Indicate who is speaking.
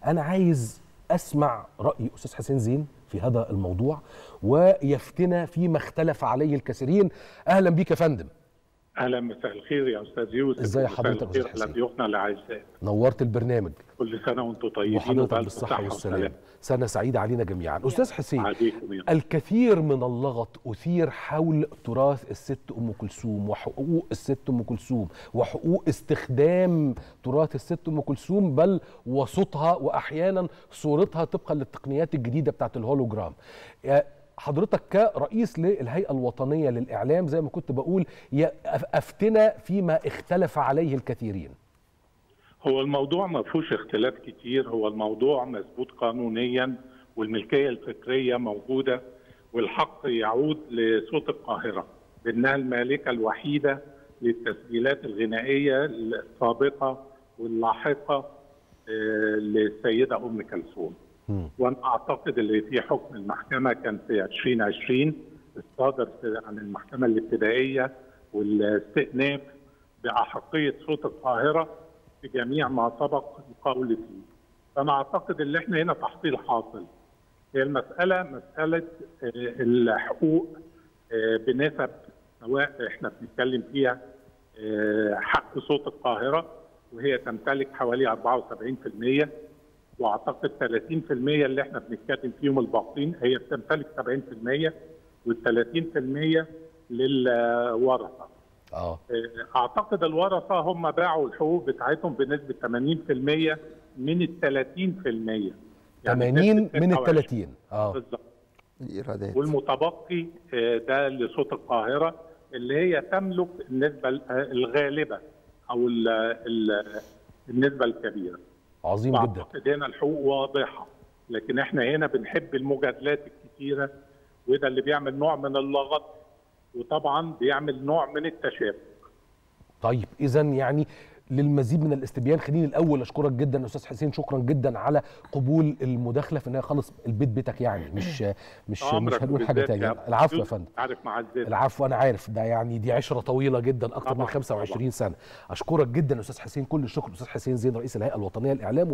Speaker 1: انا عايز اسمع راي استاذ حسين زين في هذا الموضوع ويفتنا فيما اختلف عليه الكثيرين اهلا بيك يا فندم
Speaker 2: اهلا مساء الخير يا استاذ يوسف
Speaker 1: ازاي
Speaker 2: ومساء
Speaker 1: حضرتك يا
Speaker 2: الخير
Speaker 1: أستاذ
Speaker 2: على
Speaker 1: حسين؟
Speaker 2: ضيوفنا الاعزاء
Speaker 1: نورت البرنامج
Speaker 2: كل سنه وانتم طيبين
Speaker 1: وحضرتك
Speaker 2: وبألف
Speaker 1: بالصحه
Speaker 2: صحة
Speaker 1: والسلامه سنه سعيده علينا جميعا استاذ حسين
Speaker 2: عليكم يا
Speaker 1: الكثير من اللغط أثير حول تراث الست أم كلثوم وحقوق الست أم كلثوم وحقوق استخدام تراث الست أم كلثوم بل وصوتها وأحيانا صورتها طبقا للتقنيات الجديدة بتاعت الهولوجرام يا حضرتك كرئيس للهيئة الوطنية للإعلام زي ما كنت بقول يا أف- أفتنا فيما اختلف عليه الكثيرين
Speaker 2: هو الموضوع ما فيهوش اختلاف كتير هو الموضوع مظبوط قانونيا والملكيه الفكريه موجوده والحق يعود لصوت القاهره بانها المالكه الوحيده للتسجيلات الغنائيه السابقه واللاحقه آه، للسيده ام كلثوم
Speaker 1: مم.
Speaker 2: وانا اعتقد اللي في حكم المحكمه كان في 2020 الصادر في- عن المحكمه الابتدائيه والاستئناف باحقيه صوت القاهره في جميع ما سبق القول فيه. فانا اعتقد ان احنا هنا تحصيل حاصل. هي المساله مساله آه، الحقوق آه، بنسب سواء احنا بنتكلم فيها آه، حق صوت القاهره وهي تمتلك حوالي 74% واعتقد 30% اللي احنا بنتكلم فيهم الباقين هي بتمتلك 70% وال 30% للورثه.
Speaker 1: اه
Speaker 2: اعتقد الورثه هم باعوا الحقوق بتاعتهم بنسبه 80% من ال 30%
Speaker 1: 80
Speaker 2: نسبة
Speaker 1: من ال
Speaker 2: 26.
Speaker 1: 30 اه
Speaker 2: بالظبط
Speaker 3: الإيرادات
Speaker 2: والمتبقي آه، ده لصوت القاهره اللي هي تملك النسبه ال- آه، الغالبه او ال- ال- النسبه الكبيره.
Speaker 1: عظيم جدا
Speaker 2: واعتقد هنا الحقوق واضحه لكن احنا هنا بنحب المجادلات الكتيره وده اللي بيعمل نوع من اللغط وطبعا بيعمل نوع من التشابه.
Speaker 1: طيب اذا يعني للمزيد من الاستبيان خليني الاول اشكرك جدا يا استاذ حسين شكرا جدا على قبول المداخله في انها خلص البيت بيتك يعني مش مش مش
Speaker 2: عمرك
Speaker 1: هنقول حاجه
Speaker 2: بالذات
Speaker 1: تانية
Speaker 2: يا
Speaker 1: العفو يا
Speaker 2: يوسف،
Speaker 1: فندم
Speaker 2: عارف معزتك
Speaker 1: العفو انا عارف ده يعني دي عشره طويله جدا اكتر من
Speaker 2: طبعاً،
Speaker 1: 25 سنه اشكرك جدا يا استاذ حسين كل الشكر استاذ حسين زين رئيس الهيئه الوطنيه للاعلام